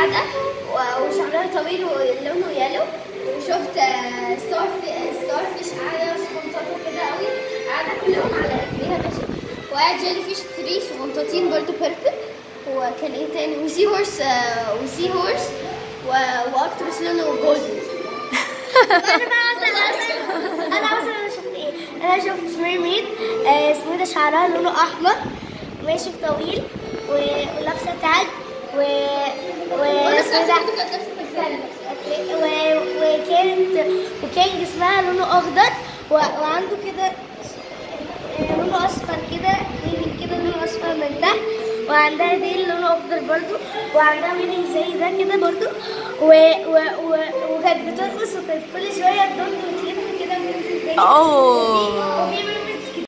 قاعده و- وشعرها طويل ولونه يالو وشفت ستار ستار فيش قاعده صغنططه كده قوي قاعده كلهم على رجليها ماشي وقاعد جيلي فيش 3 صغنطاطين برضو بيربل وكان ايه تاني وسي هورس آه، وسي هورس و- واكتوبس لونه جولدن انا بقى مثلا انا مثلا انا شفت ايه انا شفت ميرميد آه، اسمه ده شعرها لونه احمر ماشي طويل و- ولابسه تاج و و وانا اسمه سمعت ده برضو كانت لابسه فستان. و- وكانت وكان جسمها لونه اخضر و- وعنده كده آه، لونه اصفر كده ديل كده لونه اصفر من تحت وعندها ديل لونه اخضر برضو وعندها ميني زي ده كده برضو و... و... و... وكانت بترقص وكانت كل شويه تنط وتلف كده وتنزل تاني اوه وفي منهم